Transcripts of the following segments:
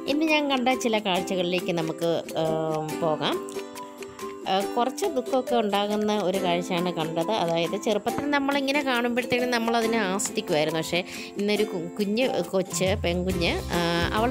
ഇന്ന് ഞാൻ കണ്ട ചില കാഴ്ചകളിലേക്ക് നമുക്ക് ഏം, പോകാം ആ, കുറച്ച് ദുഃഖമൊക്കെ ഉണ്ടാകുന്ന ഒരു കാഴ്ചയാണ് കണ്ടത് അതായത് ചെറുപ്പത്തിൽ നമ്മളിങ്ങനെ കാണുമ്പോഴത്തേനും നമ്മളതിനെ ആസ്വദിക്കുമായിരുന്നു പക്ഷേ ഇന്നൊരു കു- കുഞ്ഞ് കൊച്ച് പെൺകുഞ്ഞ് അവൾ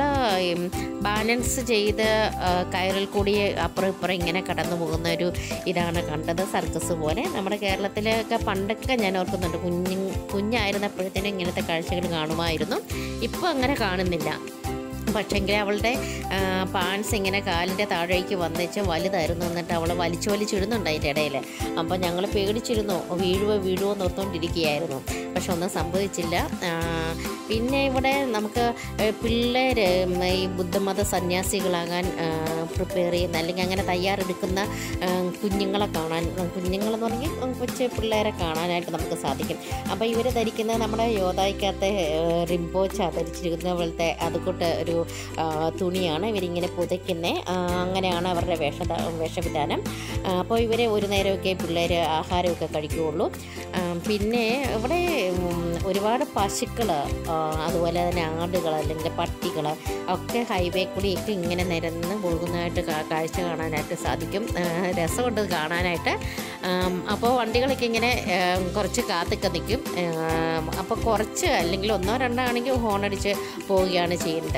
ബാലൻസ് ചെയ്ത് ആ, കയറിൽ കൂടി അപ്പുറം ഇപ്പുറം ഇങ്ങനെ കടന്നു പോകുന്ന ഒരു ഇതാണ് കണ്ടത് സർക്കസ് പോലെ നമ്മുടെ കേരളത്തിലൊക്കെ പണ്ടൊക്കെ ഞാൻ ഓർക്കുന്നുണ്ട് കുഞ്ഞു കുഞ്ഞായിരുന്നപ്പോഴത്തേനും ഇങ്ങനത്തെ കാഴ്ചകൾ കാണുമായിരുന്നു ഇപ്പോൾ അങ്ങനെ കാണുന്നില്ല പക്ഷേങ്കിൽ അവളുടെ പാൻസ് ഇങ്ങനെ കാലിൻ്റെ താഴേക്ക് വന്നേച്ച് വലുതായിരുന്നു എന്നിട്ട് അവൾ വലിച്ചു വലിച്ചിടുന്നുണ്ട് അതിൻ്റെ ഇടയിൽ അപ്പോൾ ഞങ്ങൾ പേടിച്ചിരുന്നു വീഴുവോ വീഴുവോ എന്നോർത്തുകൊണ്ടിരിക്കുകയായിരുന്നു പക്ഷെ ഒന്നും സംഭവിച്ചില്ല ആ, പിന്നെ ഇവിടെ നമുക്ക് പിള്ളേർ ഈ ബുദ്ധമത സന്യാസികളാകാൻ പ്രിപ്പയർ ചെയ്യുന്ന അല്ലെങ്കിൽ അങ്ങനെ തയ്യാറെടുക്കുന്ന ആ, കുഞ്ഞുങ്ങളെ കാണാൻ കുഞ്ഞുങ്ങളെന്ന് പറഞ്ഞാൽ കൊച്ചു പിള്ളേരെ കാണാനായിട്ട് നമുക്ക് സാധിക്കും അപ്പോൾ ഇവർ ധരിക്കുന്നത് നമ്മുടെ യോദ്ധായ്ക്കകത്തെ റിംബോച്ച ധരിച്ചിരിക്കുന്ന പോലത്തെ അതുകൂട്ട് ഒരു ആ, തുണിയാണ് ഇവരിങ്ങനെ പുതയ്ക്കുന്നത് അങ്ങനെയാണ് അവരുടെ വേഷ വേഷവിധാനം ആ, അപ്പോൾ ഇവരെ ഒരു നേരമൊക്കെ പിള്ളേർ ആഹാരമൊക്കെ കഴിക്കുകയുള്ളൂ ആ, പിന്നെ ഇവിടെ ഉം, ഒരുപാട് പശുക്കൾ അതുപോലെ തന്നെ ആടുകൾ അല്ലെങ്കിൽ പട്ടികൾ ഒക്കെ ഹൈവേ കൂടിയൊക്കെ ഇങ്ങനെ നിരന്ന് പോകുന്നതായിട്ട് കാ- കാഴ്ച കാണാനായിട്ട് സാധിക്കും ആ, രസമുണ്ട് ഇത് കാണാനായിട്ട് ആം, അപ്പോൾ വണ്ടികളൊക്കെ ഇങ്ങനെ ആം, കുറച്ച് കാത്തൊക്കെ നിൽക്കും ആം, അപ്പോൾ കുറച്ച് അല്ലെങ്കിൽ ഒന്നോ രണ്ടോ ആണെങ്കിൽ ഹോണടിച്ച് പോവുകയാണ് ചെയ്യുന്നത്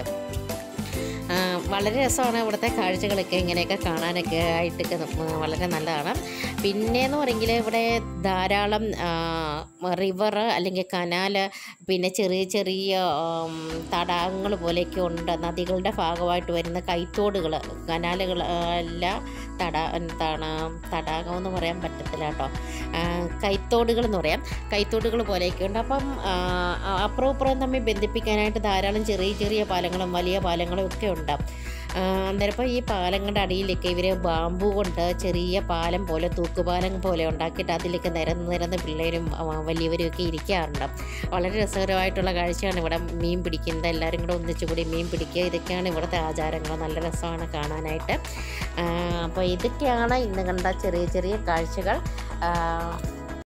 ആ, വളരെ രസമാണ് ഇവിടുത്തെ കാഴ്ചകളൊക്കെ ഇങ്ങനെയൊക്കെ കാണാനൊക്കെ ആയിട്ടൊക്കെ ന- വളരെ നല്ലതാണ് പിന്നെയെന്ന് പറയുമെങ്കിൽ ഇവിടെ ധാരാളം റിവർ അല്ലെങ്കിൽ കനാല് പിന്നെ ചെറിയ ചെറിയ ആം, തടാകങ്ങൾ പോലെയൊക്കെ ഉണ്ട് നദികളുടെ ഭാഗമായിട്ട് വരുന്ന കൈത്തോടുകൾ കനാലുകൾ അല്ല തടാ എന്താണ് തടാകം എന്ന് പറയാൻ പറ്റത്തില്ല കേട്ടോ ആ, കൈത്തോടുകൾ എന്ന് പറയാം കൈത്തോടുകൾ പോലെയൊക്കെ ഉണ്ട് അപ്പം ആ, അപ്പുറവും ഇപ്പുറവും തമ്മിൽ ബന്ധിപ്പിക്കാനായിട്ട് ധാരാളം ചെറിയ ചെറിയ പാലങ്ങളും വലിയ പാലങ്ങളും ഒക്കെ ഉണ്ട് ആ, അന്നേരം ഇപ്പോൾ ഈ പാലങ്ങളുടെ അടിയിലൊക്കെ ഇവർ ബാമ്പു കൊണ്ട് ചെറിയ പാലം പോലെ തൂക്കുപാലം പോലെ ഉണ്ടാക്കിയിട്ട് അതിലൊക്കെ നിരന്ന് നിരന്ന് പിള്ളേരും ആ, വലിയവരും ഒക്കെ ഇരിക്കാറുണ്ട് വളരെ രസകരമായിട്ടുള്ള കാഴ്ചയാണ് ഇവിടെ മീൻ പിടിക്കുന്നത് എല്ലാവരും കൂടെ ഒന്നിച്ചുകൂടി മീൻ പിടിക്കുക ഇതൊക്കെയാണ് ഇവിടുത്തെ ആചാരങ്ങൾ നല്ല രസമാണ് കാണാനായിട്ട് അപ്പോൾ ഇതൊക്കെയാണ് ഇന്ന് കണ്ട ചെറിയ ചെറിയ കാഴ്ചകൾ ആ,